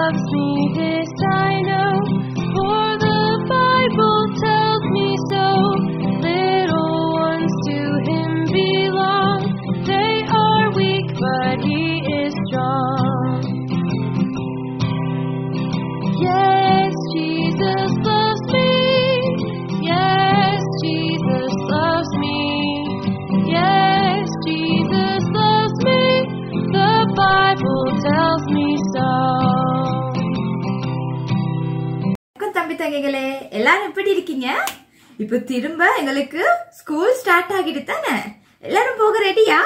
loves me, this I know, for the Bible tells me so. Little ones to him belong, they are weak, but he is strong. Yes, Jesus loves me. Yes, Jesus loves me. Yes, Jesus loves me. The Bible tells me so. வணக்கம் தம்பி தங்கைகளே எல்லாரும் எப்படி இருக்கீங்க இப்ப திரும்ப எங்களுக்கு school start ஆகிட்டு தானே எல்லாரும் போக ரெடியா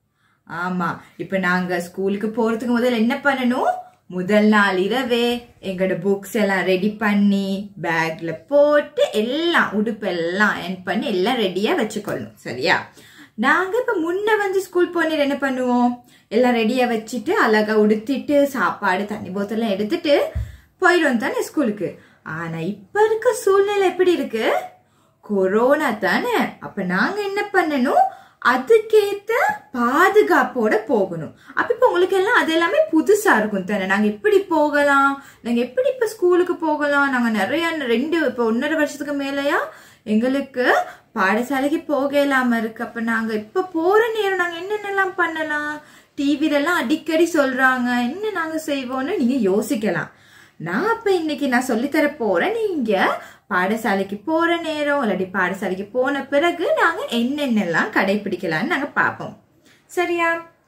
ஆமா இப்ப நாங்க ஸ்கூலுக்கு போறதுக்கு முதல்ல என்ன பண்ணணும் முதல் நாள் இரவே எங்களோட புக்ஸ் எல்லாம் ரெடி பண்ணி பேக்ல போட்டு எல்லாம் உடுப்பு எல்லாம் என் பண்ணி எல்லாம் ரெடியா வச்சுக்கொள்ளணும் சரியா நாங்க இப்ப முன்ன வந்து ஸ்கூல் போனீர் என்ன பண்ணுவோம் எல்லாம் ரெடியா வச்சுட்டு அழகா உடுத்திட்டு சாப்பாடு தண்ணி போத்தெல்லாம் எடுத்துட்டு போயிடுவோம் தானே ஸ்கூலுக்கு ஆனா இப்ப இருக்க சூழ்நிலை எப்படி இருக்கு கொரோனா தானே அப்ப நாங்க என்ன பண்ணணும் அதுக்கேத்த பாதுகாப்போட போகணும் அப்ப இப்ப உங்களுக்கு எல்லாம் அது எல்லாமே புதுசா இருக்கும் தானே நாங்க எப்படி போகலாம் நாங்க எப்படி இப்ப ஸ்கூலுக்கு போகலாம் நாங்க நிறைய ரெண்டு இப்ப ஒன்னரை வருஷத்துக்கு மேலயா எங்களுக்கு பாடசாலைக்கு போக இல்லாம இருக்கு அப்ப நாங்க இப்ப போற நேரம் நாங்க என்னென்னலாம் பண்ணலாம் டிவில எல்லாம் அடிக்கடி சொல்றாங்க என்ன நாங்க செய்வோம்னு நீங்க யோசிக்கலாம் நான் அப்ப இன்னைக்கு நான் சொல்லித்தர போறேன் நீங்க பாடசாலைக்கு போற நேரம் இல்லாட்டி பாடசாலைக்கு போன பிறகு நாங்க என்னென்னலாம் கடைபிடிக்கலாம்னு நாங்க பார்ப்போம் சரியா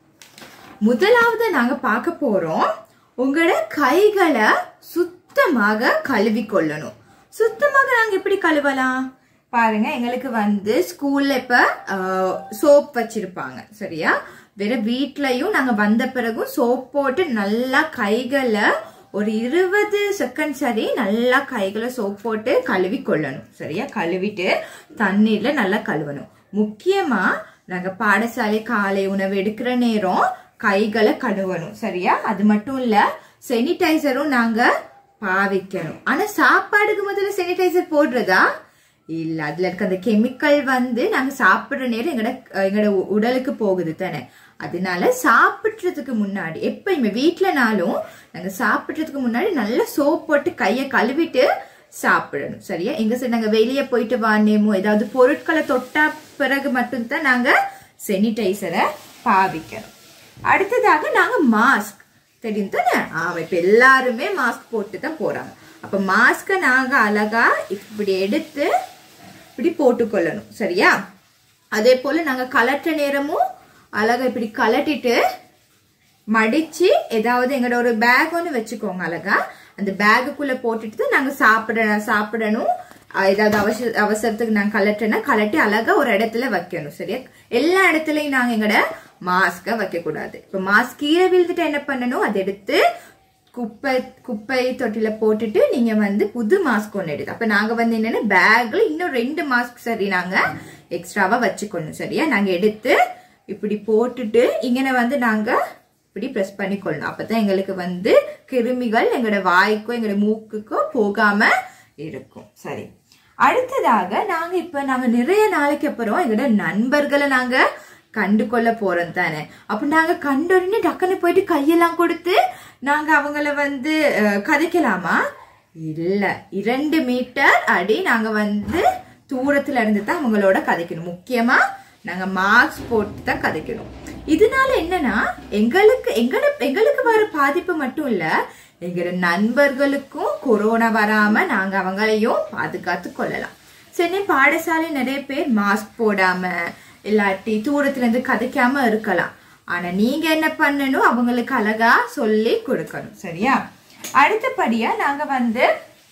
முதலாவது நாங்க பார்க்க போறோம் உங்களோட கைகளை சுத்தமாக கழுவி கொள்ளணும் சுத்தமாக நாங்க எப்படி கழுவலாம் பாருங்க எங்களுக்கு வந்து ஸ்கூல்ல இப்ப சோப் வச்சிருப்பாங்க சரியா வேற வீட்லயும் நாங்க வந்த பிறகும் சோப் போட்டு நல்லா கைகளை ஒரு இருபது செகண்ட் சரி நல்லா கைகளை சோப் போட்டு கழுவி கொள்ளணும் சரியா கழுவிட்டு தண்ணீர்ல நல்லா கழுவணும் முக்கியமா நாங்க பாடசாலை காலை உணவு எடுக்கிற நேரம் கைகளை கழுவணும் சரியா அது மட்டும் இல்ல செனிடைசரும் நாங்க பாவிக்கணும் ஆனா சாப்பாடுக்கு முதல்ல செனிடைசர் போடுறதா இல்ல அதுல இருக்க அந்த கெமிக்கல் வந்து நாங்க சாப்பிடுற நேரம் எங்கட எங்கட உடலுக்கு போகுது தானே அதனால சாப்பிடுறதுக்கு முன்னாடி எப்பயுமே வீட்டுலனாலும் நாங்க சாப்பிடுறதுக்கு முன்னாடி நல்லா சோப் போட்டு கையை கழுவிட்டு சாப்பிடணும் சரியா எங்க சரி நாங்க வெளியே போயிட்டு வானேமோ ஏதாவது பொருட்களை தொட்டா பிறகு மட்டும்தான் நாங்க செனிடைசரை பாவிக்கணும் அடுத்ததாக நாங்க மாஸ்க் தெரியும் தானே ஆமா இப்ப எல்லாருமே மாஸ்க் போட்டு தான் போறாங்க அப்ப மாஸ்க நாங்க அழகா இப்படி எடுத்து இப்படி போட்டுக்கொள்ளணும் சரியா அதே போல நாங்க கலற்ற நேரமும் அழகா இப்படி கலட்டிட்டு மடிச்சு ஏதாவது எங்களோட ஒரு பேக் ஒன்று வச்சுக்கோங்க அழகா அந்த பேக்குக்குள்ள போட்டுட்டு தான் நாங்க சாப்பிட சாப்பிடணும் ஏதாவது அவசர அவசரத்துக்கு நாங்க கலட்டுனா கலட்டி அழகா ஒரு இடத்துல வைக்கணும் சரியா எல்லா இடத்துலயும் நாங்க எங்கட மாஸ்க வைக்க கூடாது இப்ப மாஸ்க் கீழே விழுந்துட்டு என்ன பண்ணணும் அதை எடுத்து குப்பை குப்பை தொட்டில போட்டுட்டு நீங்க வந்து புது மாஸ்க் ஒன்று எடுத்து அப்ப நாங்க வந்து என்னன்னா பேக்ல இன்னும் ரெண்டு மாஸ்க் சரி நாங்க எக்ஸ்ட்ராவா வச்சுக்கணும் சரியா நாங்க எடுத்து இப்படி போட்டுட்டு இங்கன வந்து நாங்க இப்படி ப்ரெஸ் பண்ணிக்கொள்ளணும் அப்பதான் எங்களுக்கு வந்து கிருமிகள் எங்களோட வாய்க்கோ எங்களோட மூக்குக்கோ போகாம இருக்கும் சரி அடுத்ததாக நாங்க இப்ப நாங்க நிறைய நாளைக்கு அப்புறம் எங்களோட நண்பர்களை நாங்க கண்டு கொள்ள போறோம் தானே அப்ப நாங்க கண்டு உடனே டக்குன்னு போயிட்டு கையெல்லாம் கொடுத்து நாங்க அவங்கள வந்து கதைக்கலாமா இல்ல இரண்டு மீட்டர் அடி நாங்க வந்து தூரத்துல இருந்து தான் அவங்களோட கதைக்கணும் முக்கியமா நாங்க மாஸ்க் போட்டு தான் கதைக்கணும் இதனால என்னன்னா எங்களுக்கு எங்கள எங்களுக்கு வர பாதிப்பு மட்டும் இல்ல எங்களோட நண்பர்களுக்கும் கொரோனா வராம நாங்க அவங்களையும் பாதுகாத்து கொள்ளலாம் சரி பாடசாலை நிறைய பேர் மாஸ்க் போடாம இல்லாட்டி தூரத்துல இருந்து கதைக்காம இருக்கலாம் ஆனா நீங்க என்ன பண்ணணும் அவங்களுக்கு அழகா சொல்லி கொடுக்கணும் சரியா அடுத்தபடியா நாங்க வந்து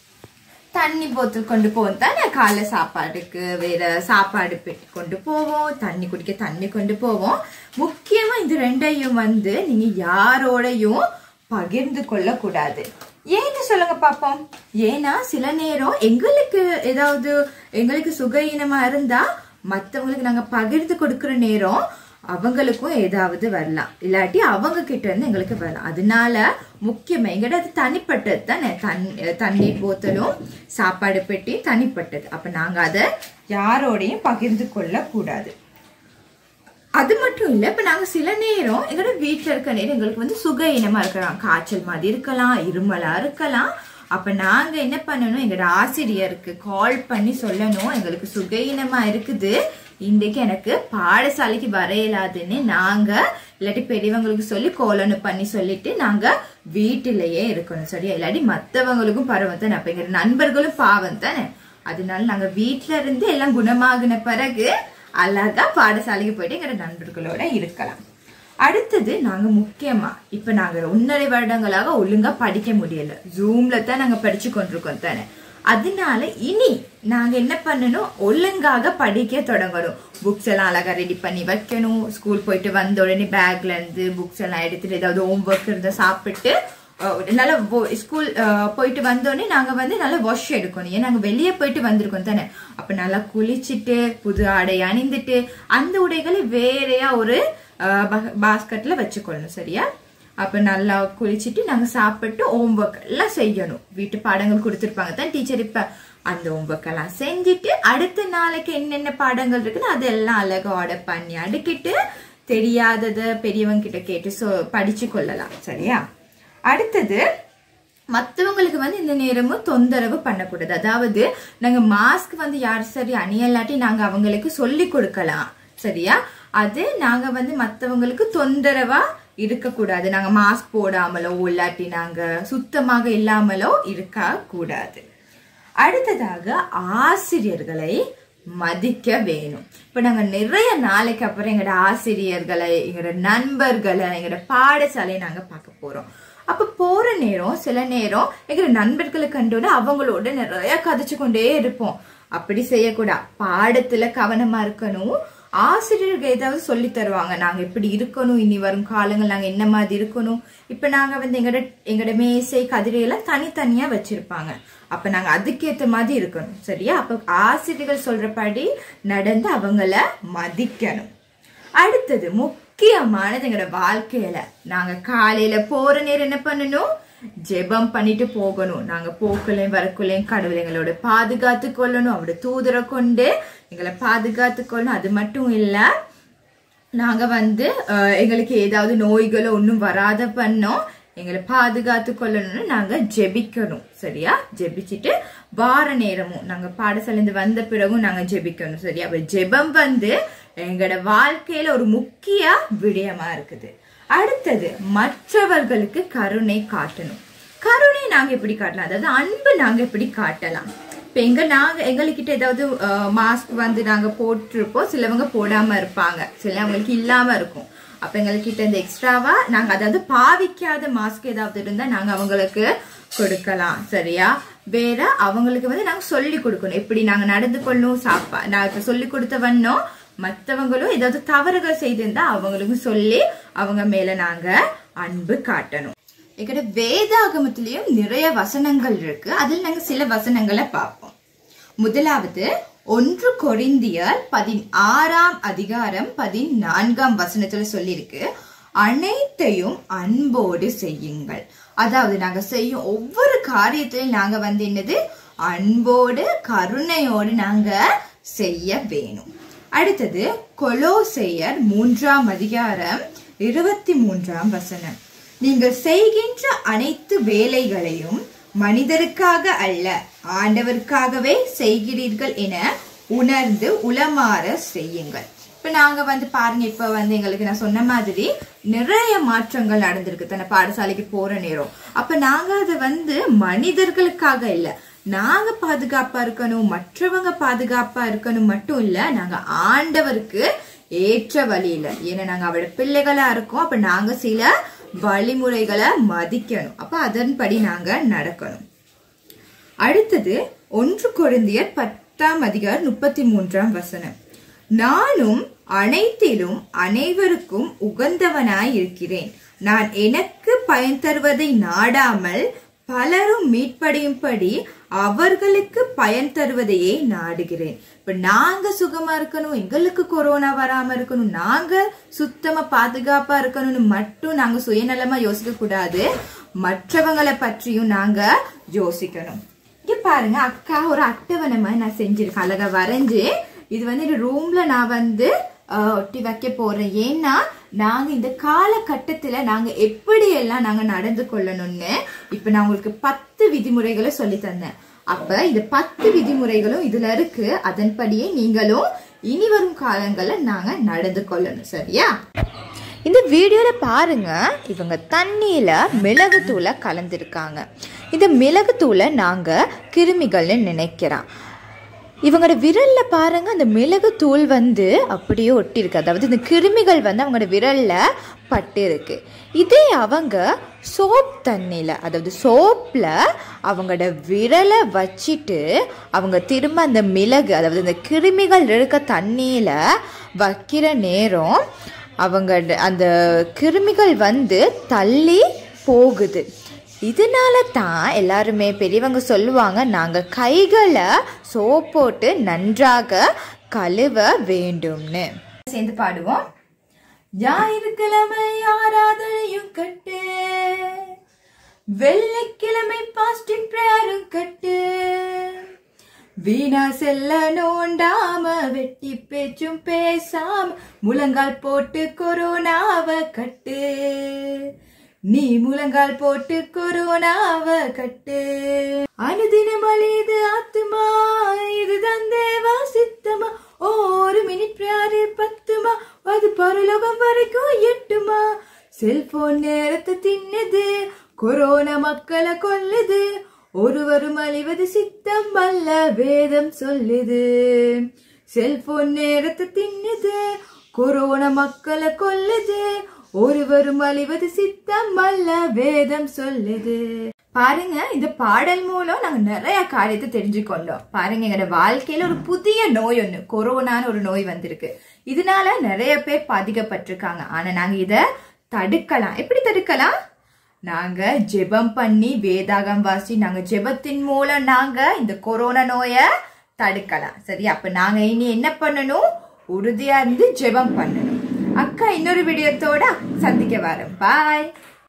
தண்ணி போத்தல் கொண்டு போவோம் தானே காலை சாப்பாடுக்கு வேற சாப்பாடு பெட்டி கொண்டு போவோம் தண்ணி குடிக்க தண்ணி கொண்டு போவோம் முக்கியமா இந்த ரெண்டையும் வந்து நீங்க யாரோடையும் பகிர்ந்து கொள்ள கூடாது ஏன்னு சொல்லுங்க பாப்போம் ஏன்னா சில நேரம் எங்களுக்கு ஏதாவது எங்களுக்கு சுகஈனமா இருந்தா மத்தவங்களுக்கு நாங்க பகிர்ந்து கொடுக்கிற நேரம் அவங்களுக்கும் ஏதாவது வரலாம் இல்லாட்டி அவங்க கிட்ட இருந்து எங்களுக்கு வரலாம் அதனால முக்கியமா எங்கிட்ட அது தனிப்பட்டது தானே தண் தண்ணீர் போத்தலும் சாப்பாடு பெட்டி தனிப்பட்டது அப்ப நாங்க அதை யாரோடையும் பகிர்ந்து கொள்ள கூடாது அது மட்டும் இல்ல இப்ப நாங்க சில நேரம் எங்களோட வீட்டுல இருக்க நேரம் எங்களுக்கு வந்து சுக இனமா இருக்கலாம் காய்ச்சல் மாதிரி இருக்கலாம் இருமலா இருக்கலாம் அப்ப நாங்க என்ன பண்ணணும் எங்களோட ஆசிரியருக்கு கால் பண்ணி சொல்லணும் எங்களுக்கு சுகையினமா இருக்குது இன்றைக்கு எனக்கு பாடசாலைக்கு வர இயலாதுன்னு நாங்க இல்லாட்டி பெரியவங்களுக்கு சொல்லி கோலனு பண்ணி சொல்லிட்டு நாங்க வீட்டிலேயே இருக்கணும் சரியா இல்லாட்டி மத்தவங்களுக்கும் பரவம் தானே அப்ப எங்க நண்பர்களும் பாவம் தானே அதனால நாங்க வீட்ல இருந்து எல்லாம் குணமாகின பிறகு அழகா பாடசாலைக்கு போயிட்டு எங்க நண்பர்களோட இருக்கலாம் அடுத்தது நாங்க முக்கியமா இப்ப நாங்க ஒன்னரை வருடங்களாக ஒழுங்கா படிக்க முடியல ஜூம்ல தான் நாங்க படிச்சு கொண்டிருக்கோம் தானே அதனால இனி நாங்க என்ன பண்ணணும் ஒழுங்காக படிக்க தொடங்கணும் புக்ஸ் எல்லாம் அழகா ரெடி பண்ணி வைக்கணும் ஸ்கூல் போயிட்டு வந்த உடனே பேக்ல இருந்து புக்ஸ் எல்லாம் எடுத்துட்டு ஏதாவது ஹோம் ஒர்க் இருந்தா சாப்பிட்டு அஹ், நல்லா ஸ்கூல் போயிட்டு வந்தோடனே நாங்க வந்து நல்லா வாஷ் எடுக்கணும் ஏன்னா நாங்க வெளியே போயிட்டு வந்திருக்கோம் தானே அப்ப நல்லா குளிச்சுட்டு புது ஆடை அணிந்துட்டு அந்த உடைகளை வேறையா ஒரு பாஸ்கெட்ல வச்சுக்கொள்ளணும் சரியா அப்ப நல்லா குளிச்சுட்டு நாங்க சாப்பிட்டு ஹோம் ஒர்க் எல்லாம் செய்யணும் வீட்டு பாடங்கள் கொடுத்துருப்பாங்க தான் டீச்சர் இப்ப அந்த ஹோம் ஒர்க் எல்லாம் செஞ்சுட்டு அடுத்த நாளைக்கு என்னென்ன பாடங்கள் இருக்குன்னு அதெல்லாம் அழகா ஆர்டர் பண்ணி அடுக்கிட்டு தெரியாதத பெரியவங்க கிட்ட கேட்டு சொ படிச்சு கொள்ளலாம் சரியா அடுத்தது மத்தவங்களுக்கு வந்து இந்த நேரமும் தொந்தரவு பண்ணக்கூடாது அதாவது நாங்க மாஸ்க் வந்து யார் சரி அணியலாட்டி நாங்க அவங்களுக்கு சொல்லி கொடுக்கலாம் சரியா அது நாங்க வந்து மத்தவங்களுக்கு தொந்தரவா இருக்கக்கூடாது நாங்க மாஸ்க் போடாமலோ இல்லாட்டி நாங்க சுத்தமாக இல்லாமலோ இருக்க கூடாது அடுத்ததாக ஆசிரியர்களை மதிக்க வேணும் இப்ப நாங்க நிறைய நாளைக்கு அப்புறம் எங்களோட ஆசிரியர்களை எங்களோட நண்பர்களை எங்களோட பாடசாலையை நாங்க பார்க்க போறோம் அப்ப போற நேரம் சில நேரம் எங்களோட நண்பர்களை கண்டோட அவங்களோட நிறைய கதைச்சு கொண்டே இருப்போம் அப்படி செய்யக்கூடாது பாடத்துல கவனமா இருக்கணும் ஆசிரியர்கள் ஏதாவது சொல்லி தருவாங்க நாங்க இப்படி இருக்கணும் இனி வரும் காலங்கள் நாங்க என்ன மாதிரி இருக்கணும் இப்ப நாங்க வந்து எங்கட எங்கட மேசை கதிரையெல்லாம் தனித்தனியா வச்சிருப்பாங்க அப்ப நாங்க அதுக்கேத்த மாதிரி இருக்கணும் சரியா அப்ப ஆசிரியர்கள் சொல்றபடி நடந்து அவங்கள மதிக்கணும் அடுத்தது முக்கியமானது எங்களோட வாழ்க்கையில நாங்க காலையில போற நேரம் என்ன பண்ணணும் ஜெபம் பண்ணிட்டு போகணும் நாங்க போக்குலையும் வரக்குள்ளையும் கடவுள் எங்களோட பாதுகாத்து கொள்ளணும் அவரோட தூதரை கொண்டு எங்களை பாதுகாத்து கொள்ளணும் அது மட்டும் இல்ல நாங்க வந்து அஹ், எங்களுக்கு ஏதாவது நோய்களோ ஒன்றும் வராத பண்ணோம் எங்களை பாதுகாத்து கொள்ளணும்னு நாங்க ஜெபிக்கணும் சரியா ஜெபிச்சுட்டு வார நேரமும் நாங்க பாடசாலைந்து வந்த பிறகும் நாங்க ஜெபிக்கணும் சரியா அப்ப ஜெபம் வந்து எங்களோட வாழ்க்கையில ஒரு முக்கிய விடயமா இருக்குது அடுத்தது மற்றவர்களுக்கு கருணை காட்டணும் கருணை நாங்க எப்படி காட்டலாம் அதாவது அன்பு நாங்க எப்படி காட்டலாம் இப்ப எங்க நாங்க எங்ககிட்ட ஏதாவது மாஸ்க் வந்து நாங்க போட்டிருப்போம் சிலவங்க போடாம இருப்பாங்க சிலவங்களுக்கு இல்லாம இருக்கும் அப்ப எங்ககிட்ட இந்த எக்ஸ்ட்ராவா நாங்க அதாவது பாவிக்காத மாஸ்க் ஏதாவது இருந்தா நாங்க அவங்களுக்கு கொடுக்கலாம் சரியா வேற அவங்களுக்கு வந்து நாங்க சொல்லி கொடுக்கணும் எப்படி நாங்க நடந்து கொள்ளணும் சாப்பா நான் இப்ப சொல்லி கொடுத்த வண்ணம் மத்தவங்களும் ஏதாவது தவறுகள் செய்திருந்தா அவங்களுக்கும் சொல்லி அவங்க மேல நாங்க அன்பு காட்டணும் எங்கட வேதாகமத்திலயும் நிறைய வசனங்கள் இருக்கு அதில் நாங்க சில வசனங்களை பார்ப்போம் முதலாவது ஒன்று கொரிந்தியர் பதினாறாம் அதிகாரம் பதினான்காம் வசனத்துல சொல்லியிருக்கு அனைத்தையும் அன்போடு செய்யுங்கள் அதாவது நாங்க செய்யும் ஒவ்வொரு காரியத்திலையும் நாங்க வந்து என்னது அன்போடு கருணையோடு நாங்க செய்ய வேணும் அடுத்தது கொலோசையர் மூன்றாம் அதிகாரம் இருபத்தி மூன்றாம் வசனம் நீங்கள் செய்கின்ற அனைத்து வேலைகளையும் மனிதருக்காக அல்ல ஆண்டவருக்காகவே செய்கிறீர்கள் என உணர்ந்து உளமாற செய்யுங்கள் இப்ப நாங்க வந்து பாருங்க இப்ப வந்து எங்களுக்கு நான் சொன்ன மாதிரி நிறைய மாற்றங்கள் நடந்திருக்கு தானே பாடசாலைக்கு போற நேரம் அப்ப நாங்க அதை வந்து மனிதர்களுக்காக இல்ல நாங்க பாதுகாப்பா இருக்கணும் மற்றவங்க பாதுகாப்பா இருக்கணும் மட்டும் இல்ல நாங்க ஆண்டவருக்கு ஏற்ற வழியில ஏன்னா நாங்க அவரோட பிள்ளைகளா இருக்கோம் அப்ப நாங்க சில வழிமுறைகளை மதிக்கணும் அப்ப அதன்படி நாங்க நடக்கணும் அடுத்தது ஒன்று கொரிந்தியர் பத்தாம் அதிகார் முப்பத்தி மூன்றாம் வசனம் நானும் அனைத்திலும் அனைவருக்கும் உகந்தவனாய் இருக்கிறேன் நான் எனக்கு பயன் தருவதை நாடாமல் பலரும் மீட்படையும்படி அவர்களுக்கு பயன் தருவதையே நாடுகிறேன் இப்ப நாங்க சுகமா இருக்கணும் எங்களுக்கு கொரோனா வராம இருக்கணும் நாங்க சுத்தமா பாதுகாப்பா இருக்கணும்னு மட்டும் நாங்க சுயநலமா யோசிக்க கூடாது மற்றவங்களை பற்றியும் நாங்க யோசிக்கணும் இங்க பாருங்க அக்கா ஒரு அட்டவணை மாதிரி நான் செஞ்சிருக்கேன் அழகா வரைஞ்சு இது வந்து என் ரூம்ல நான் வந்து அஹ், ஒட்டி வைக்க போறேன் ஏன்னா நாங்க இந்த காலகட்டத்துல நாங்க எப்படியெல்லாம் நாங்க நடந்து கொள்ளணும்னு இப்ப நான் உங்களுக்கு பத்து விதிமுறைகளை சொல்லி தந்தேன் அப்ப இந்த பத்து விதிமுறைகளும் இதுல இருக்கு அதன்படியே நீங்களும் இனி வரும் காலங்கள்ல நாங்க நடந்து கொள்ளணும் சரியா இந்த வீடியோவில் பாருங்க இவங்க தண்ணியில் மிளகுத்தூளை கலந்துருக்காங்க இந்த மிளகுத்தூளை நாங்கள் கிருமிகள்னு நினைக்கிறோம் இவங்களோட விரல்ல பாருங்க அந்த மிளகு தூள் வந்து அப்படியே ஒட்டி இருக்கு அதாவது இந்த கிருமிகள் வந்து அவங்களோட விரல்ல பட்டு இருக்கு இதே அவங்க சோப் தண்ணியில் அதாவது சோப்பில் அவங்களோட விரலை வச்சிட்டு அவங்க திரும்ப அந்த மிளகு அதாவது இந்த கிருமிகள் இருக்க தண்ணியில் வைக்கிற நேரம் அவங்க அந்த கிருமிகள் வந்து தள்ளி போகுது இதனால தான் எல்லாருமே பெரியவங்க சொல்லுவாங்க நாங்கள் கைகளை சோப் போட்டு நன்றாக கழுவ வேண்டும்னு சேர்ந்து பாடுவோம் ஞாயிற்றுக்கிழமை ஆராதனையும் கட்டு வெள்ளிக்கிழமை பாஸ்டிங் பிரேயரும் கட்டு வீணா செல்ல நோண்டாம வெட்டி பேச்சும் பேசாம முழங்கால் போட்டு கொரோனாவ கட்டு நீ முழங்கால் போட்டு கொரோனாவ கட்டு அனுதினம் அழியுது ஆத்துமா இதுதான் தேவா சித்தமா ஒரு மினிட் பிராரு பத்துமா அது பரலோகம் வரைக்கும் எட்டுமா செல்போன் நேரத்தை தின்னுது கொரோனா மக்களை கொல்லுது ஒருவரும் அழிவது சித்தம் அல்ல வேதம் சொல்லுது செல்போன் நேரத்தை தின்னுது கொரோனா மக்களை கொல்லுது ஒருவரும் அழிவது சித்தம் அல்ல வேதம் சொல்லுது பாருங்க இந்த பாடல் மூலம் நாங்க நிறைய காரியத்தை தெரிஞ்சுக்கொண்டோம் பாருங்க எங்களோட வாழ்க்கையில ஒரு புதிய நோய் ஒண்ணு கொரோனான்னு ஒரு நோய் வந்திருக்கு இதனால நிறைய பேர் பாதிக்கப்பட்டிருக்காங்க ஆனா நாங்க இத தடுக்கலாம் எப்படி தடுக்கலாம் நாங்க ஜெபம் பண்ணி வேதாகம் வாசி நாங்க ஜெபத்தின் மூலம் நாங்க இந்த கொரோனா நோயை தடுக்கலாம் சரி அப்ப நாங்க இனி என்ன பண்ணணும் உறுதியா இருந்து ஜெபம் பண்ணணும் அக்கா இன்னொரு வீடியோத்தோட சந்திக்க வரோம் பாய்